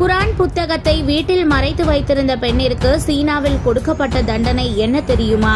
குரான் புத்தகத்தை வீட்டில் மறைத்து வைத்திருந்த பெண்ணிற்கு சீனாவில் கொடுக்கப்பட்ட தண்டனை என்ன தெரியுமா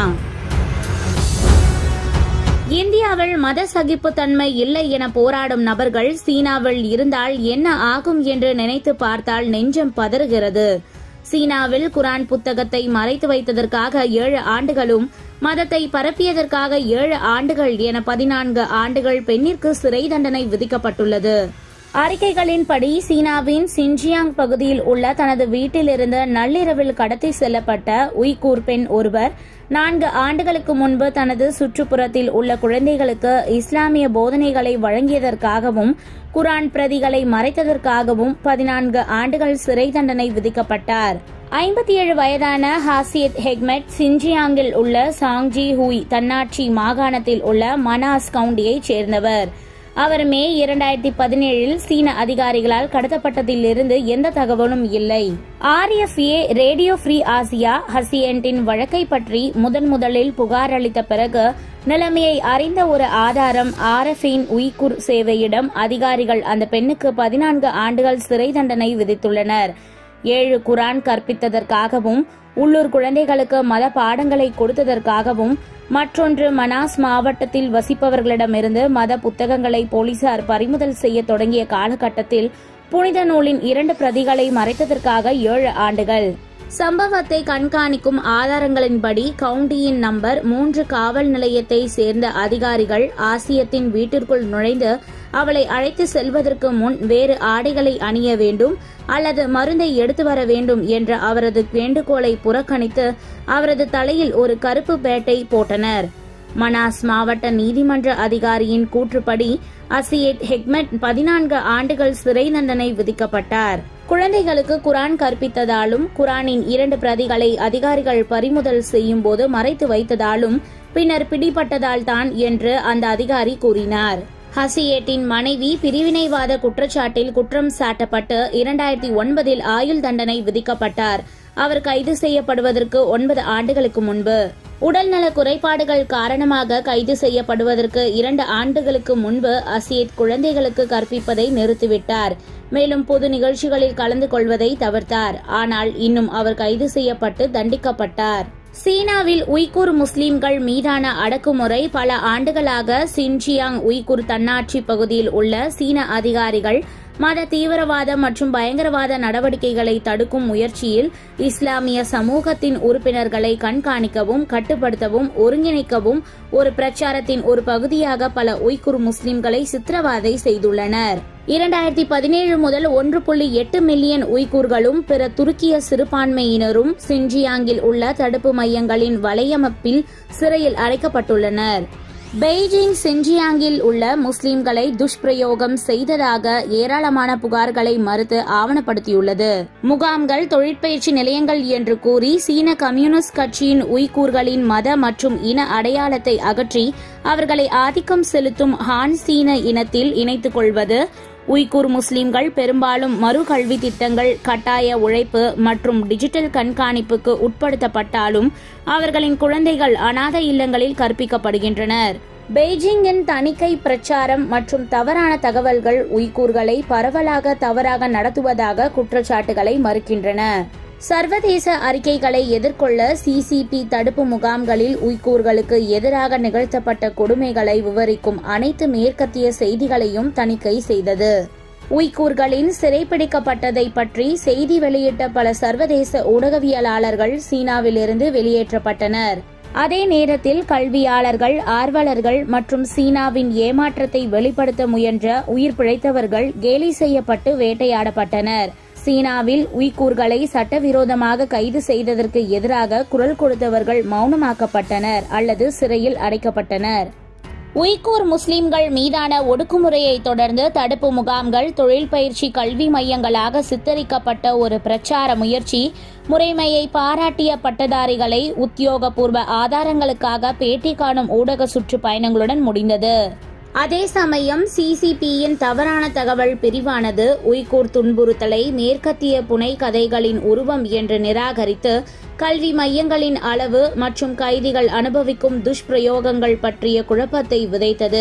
இந்தியாவில் மத சகிப்புத்தன்மை இல்லை என போராடும் நபர்கள் சீனாவில் இருந்தால் என்ன ஆகும் என்று நினைத்து பார்த்தால் நெஞ்சம் பதறுகிறது சீனாவில் குரான் புத்தகத்தை மறைத்து வைத்ததற்காக ஏழு ஆண்டுகளும் மதத்தை பரப்பியதற்காக ஏழு ஆண்டுகள் என பதினான்கு ஆண்டுகள் பெண்ணிற்கு சிறை தண்டனை விதிக்கப்பட்டுள்ளது அறிக்கைகளின்படி சீனாவின் சின்ஜியாங் பகுதியில் உள்ள தனது வீட்டிலிருந்து நள்ளிரவில் கடத்தி செல்லப்பட்ட உய்கூர் பெண் ஒருவர் நான்கு ஆண்டுகளுக்கு முன்பு தனது சுற்றுப்புறத்தில் உள்ள குழந்தைகளுக்கு இஸ்லாமிய போதனைகளை வழங்கியதற்காகவும் குரான் பிரதிகளை மறைத்ததற்காகவும் பதினான்கு ஆண்டுகள் சிறை தண்டனை விதிக்கப்பட்டார் ஐம்பத்தி ஏழு வயதான ஹாசியத் ஹெக்மெட் சின்ஜியாங்கில் உள்ள சாங்ஜி ஹூய் தன்னாட்சி மாகாணத்தில் உள்ள மனாஸ் கவுண்டியைச் சேர்ந்தவர் அவர் மே இரண்டாயிரத்தி பதினேழில் சீன அதிகாரிகளால் கடத்தப்பட்டதிலிருந்து எந்த தகவலும் இல்லை ஆர்எஃப்ஏ ரேடியோ ஃப்ரீ ஆசியா ஹசியன்டின் வழக்கை பற்றி முதன் முதலில் புகார் அளித்த பிறகு நிலைமையை அறிந்த ஒரு ஆதாரம் ஆர்எஃபின் உய்குர் சேவையிடம் அதிகாரிகள் அந்த பெண்ணுக்கு பதினான்கு ஆண்டுகள் சிறை தண்டனை விதித்துள்ளனர் ஏழு குரான் கற்பித்ததற்காகவும் உள்ளூர் குழந்தைகளுக்கு மத பாடங்களை கொடுத்ததற்காகவும் மற்றொன்று மனாஸ் மாவட்டத்தில் வசிப்பவர்களிடமிருந்து மத புத்தகங்களை போலீசார் பறிமுதல் செய்ய தொடங்கிய காலகட்டத்தில் புனித நூலின் இரண்டு பிரதிகளை மறைத்ததற்காக ஏழு ஆண்டுகள் சம்பவத்தை கண்காணிக்கும் ஆதாரங்களின்படி கவுண்டியின் நம்பர் மூன்று காவல் நிலையத்தை சேர்ந்த அதிகாரிகள் ஆசியத்தின் வீட்டிற்குள் நுழைந்து அவளை அழைத்து செல்வதற்கு முன் வேறு ஆடைகளை அணிய வேண்டும் அல்லது மருந்தை எடுத்து வர வேண்டும் என்ற அவரது வேண்டுகோளை புறக்கணித்து அவரது தலையில் ஒரு கருப்பு பேட்டை போட்டனர் மனாஸ் மாவட்ட நீதிமன்ற அதிகாரியின் கூற்றுப்படி அசியட் ஹெக்மெட் பதினான்கு ஆண்டுகள் சிறை தண்டனை விதிக்கப்பட்டார் குழந்தைகளுக்கு குரான் கற்பித்ததாலும் குரானின் இரண்டு பிரதிகளை அதிகாரிகள் பறிமுதல் செய்யும் போது மறைத்து வைத்ததாலும் பின்னர் பிடிபட்டதால் தான் என்று அந்த அதிகாரி கூறினார் ஹசியேட்டின் மனைவி பிரிவினைவாத குற்றச்சாட்டில் குற்றம் சாட்டப்பட்டு இரண்டாயிரத்தி ஒன்பதில் ஆயுள் தண்டனை விதிக்கப்பட்டார் அவர் கைது செய்யப்படுவதற்கு ஒன்பது ஆண்டுகளுக்கு முன்பு உடல்நல குறைபாடுகள் காரணமாக கைது செய்யப்படுவதற்கு இரண்டு ஆண்டுகளுக்கு முன்பு அசியத் குழந்தைகளுக்கு கற்பிப்பதை நிறுத்திவிட்டார் மேலும் பொது நிகழ்ச்சிகளில் கலந்து கொள்வதை தவிர்த்தார் ஆனால் இன்னும் அவர் கைது செய்யப்பட்டு தண்டிக்கப்பட்டார் சீனாவில் உய்குர் முஸ்லிம்கள் மீதான அடக்குமுறை பல ஆண்டுகளாக சின்ஜியாங் உய்குர் தன்னாட்சி பகுதியில் உள்ள சீன அதிகாரிகள் மத தீவிரவாத மற்றும் பயங்கரவாத நடவடிக்கைகளை தடுக்கும் முயற்சியில் இஸ்லாமிய சமூகத்தின் உறுப்பினர்களை கண்காணிக்கவும் கட்டுப்படுத்தவும் ஒருங்கிணைக்கவும் ஒரு பிரச்சாரத்தின் ஒரு பகுதியாக பல உய்குர் முஸ்லிம்களை சித்திரவாதை செய்துள்ளனர் இரண்டாயிரத்தி பதினேழு முதல் ஒன்று புள்ளி எட்டு மில்லியன் உய்கூர்களும் பிற துருக்கிய சிறுபான்மையினரும் சின்ஜியாங்கில் உள்ள தடுப்பு மையங்களின் வலையமைப்பில் சிறையில் அடைக்கப்பட்டுள்ளனர் பெய்ஜிங் சின்ஜியாங்கில் உள்ள முஸ்லிம்களை துஷ்பிரயோகம் செய்ததாக ஏராளமான புகார்களை மறுத்து ஆவணப்படுத்தியுள்ளது முகாம்கள் தொழிற்பயிற்சி நிலையங்கள் என்று கூறி சீன கம்யூனிஸ்ட் கட்சியின் உய்கூர்களின் மத மற்றும் இன அடையாளத்தை அகற்றி அவர்களை ஆதிக்கம் செலுத்தும் ஹான் சீன இனத்தில் இணைத்துக் கொள்வது உய்கூர் முஸ்லிம்கள் பெரும்பாலும் மறு கல்வி திட்டங்கள் கட்டாய உழைப்பு மற்றும் டிஜிட்டல் கண்காணிப்புக்கு உட்படுத்தப்பட்டாலும் அவர்களின் குழந்தைகள் அனாதை இல்லங்களில் கற்பிக்கப்படுகின்றனர் பெய்ஜிங்கின் தணிக்கை பிரச்சாரம் மற்றும் தவறான தகவல்கள் உய்கூர்களை பரவலாக தவறாக நடத்துவதாக குற்றச்சாட்டுகளை மறுக்கின்றன சர்வதேச அறிக்கைகளை எதிர்கொள்ள சிசிபி தடுப்பு முகாம்களில் உய்கூர்களுக்கு எதிராக நிகழ்த்தப்பட்ட கொடுமைகளை விவரிக்கும் அனைத்து மேற்கத்திய செய்திகளையும் தணிக்கை செய்தது உய்கூர்களின் சிறைப்பிடிக்கப்பட்டதை பற்றி செய்தி வெளியிட்ட பல சர்வதேச ஊடகவியலாளர்கள் சீனாவிலிருந்து வெளியேற்றப்பட்டனர் அதே நேரத்தில் கல்வியாளர்கள் ஆர்வலர்கள் மற்றும் சீனாவின் ஏமாற்றத்தை வெளிப்படுத்த முயன்ற உயிர் பிழைத்தவர்கள் கேலி செய்யப்பட்டு வேட்டையாடப்பட்டனர் சீனாவில் உய்கூர்களை சட்டவிரோதமாக கைது செய்ததற்கு எதிராக குரல் கொடுத்தவர்கள் மௌனமாக்கப்பட்டனர் அல்லது சிறையில் அடைக்கப்பட்டனர் உய்கூர் முஸ்லிம்கள் மீதான ஒடுக்குமுறையை தொடர்ந்து தடுப்பு முகாம்கள் தொழில் பயிற்சி கல்வி மையங்களாக சித்தரிக்கப்பட்ட ஒரு பிரச்சார முயற்சி முறைமையை பாராட்டிய பட்டதாரிகளை உத்தியோகபூர்வ ஆதாரங்களுக்காக பேட்டி காணும் ஊடக சுற்றுப்பயணங்களுடன் முடிந்தது அதே சமயம் சிசிபியின் தவறான தகவல் பிரிவானது உய்கூர் துன்புறுத்தலை மேற்கத்திய புனை கதைகளின் உருவம் என்று நிராகரித்து கல்வி மையங்களின் அளவு மற்றும் கைதிகள் அனுபவிக்கும் துஷ்பிரயோகங்கள் பற்றிய குழப்பத்தை விதைத்தது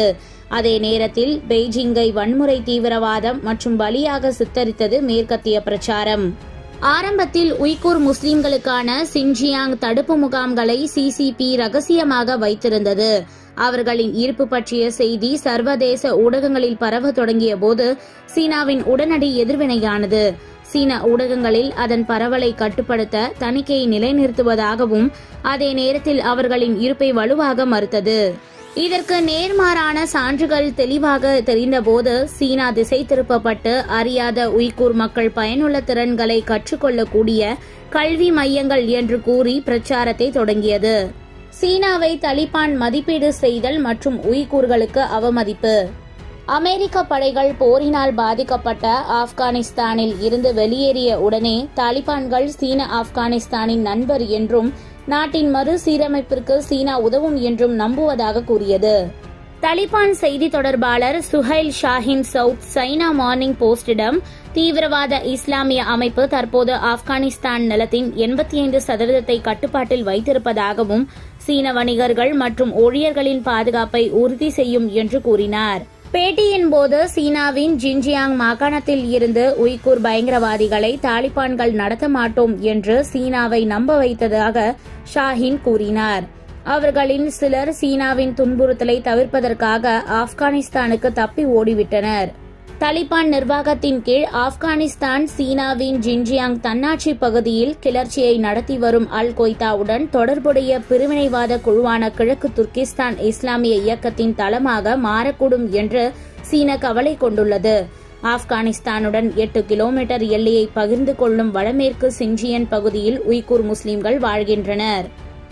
அதே நேரத்தில் பெய்ஜிங்கை வன்முறை தீவிரவாதம் மற்றும் பலியாக சித்தரித்தது மேற்கத்திய பிரச்சாரம் ஆரம்பத்தில் உய்கூர் முஸ்லிம்களுக்கான சின்ஜியாங் தடுப்பு முகாம்களை சிசிபி ரகசியமாக வைத்திருந்தது அவர்களின் இருப்பு பற்றிய செய்தி சர்வதேச ஊடகங்களில் பரவ தொடங்கிய போது சீனாவின் உடனடி எதிர்வினையானது சீன ஊடகங்களில் அதன் பரவலை கட்டுப்படுத்த தணிக்கையை நிலைநிறுத்துவதாகவும் அதே நேரத்தில் அவர்களின் இருப்பை வலுவாக மறுத்தது இதற்கு நேர்மாறான சான்றுகள் தெளிவாக தெரிந்தபோது சீனா திசை திருப்பப்பட்டு அறியாத உய்கூர் மக்கள் பயனுள்ள திறன்களை கற்றுக்கொள்ளக்கூடிய கல்வி மையங்கள் என்று கூறி பிரச்சாரத்தை தொடங்கியது சீனாவை தலிபான் மதிப்பீடு செய்தல் மற்றும் உய்கூர்களுக்கு அவமதிப்பு அமெரிக்க படைகள் போரினால் பாதிக்கப்பட்ட ஆப்கானிஸ்தானில் இருந்து வெளியேறிய உடனே தாலிபான்கள் சீன ஆப்கானிஸ்தானின் நண்பர் என்றும் நாட்டின் மறுசீரமைப்பிற்கு சீனா உதவும் என்றும் நம்புவதாக கூறியது தலிபான் செய்தி தொடர்பாளர் Suhail Shaheen south China morning போஸ்டிடம் தீவிரவாத இஸ்லாமிய அமைப்பு தற்போது ஆப்கானிஸ்தான் நிலத்தின் எண்பத்தி ஐந்து சதவீதத்தை கட்டுப்பாட்டில் வைத்திருப்பதாகவும் சீன வணிகர்கள் மற்றும் ஊழியர்களின் பாதுகாப்பை உறுதி செய்யும் என்று கூறினார் பேட்டியின் போது சீனாவின் ஜின்ஜியாங் மாகாணத்தில் இருந்து உய்கூர் பயங்கரவாதிகளை தாலிபான்கள் நடத்த மாட்டோம் என்று சீனாவை நம்ப வைத்ததாக ஷாஹின் கூறினார் அவர்களின் சிலர் சீனாவின் துன்புறுத்தலை தவிர்ப்பதற்காக ஆப்கானிஸ்தானுக்கு தப்பி ஓடிவிட்டனர் தலிபான் நிர்வாகத்தின் கீழ் ஆப்கானிஸ்தான் சீனாவின் ஜின்ஜியாங் தன்னாட்சி பகுதியில் கிளர்ச்சியை நடத்தி வரும் அல் கொய்தாவுடன் தொடர்புடைய பிரிவினைவாத குழுவான கிழக்கு துர்கிஸ்தான் இஸ்லாமிய இயக்கத்தின் தளமாக மாறக்கூடும் என்று சீன கவலை கொண்டுள்ளது ஆப்கானிஸ்தானுடன் எட்டு கிலோமீட்டர் எல்லையை பகிர்ந்து கொள்ளும் வடமேற்கு சின்ஜியன் பகுதியில் உய்கூர் முஸ்லிம்கள் வாழ்கின்றனர்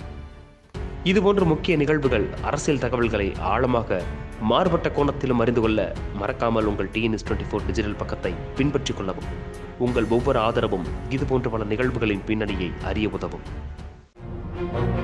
இதுபோன்ற முக்கிய நிகழ்வுகள் அரசியல் தகவல்களை ஆழமாக மாறுபட்ட கோணத்திலும் அறிந்து கொள்ள மறக்காமல் உங்கள் டிஎன்எஸ் டுவெண்ட்டி ஃபோர் டிஜிட்டல் பக்கத்தை பின்பற்றிக் கொள்ளவும் உங்கள் ஒவ்வொரு ஆதரவும் இதுபோன்ற பல நிகழ்வுகளின் பின்னணியை அறிய உதவும்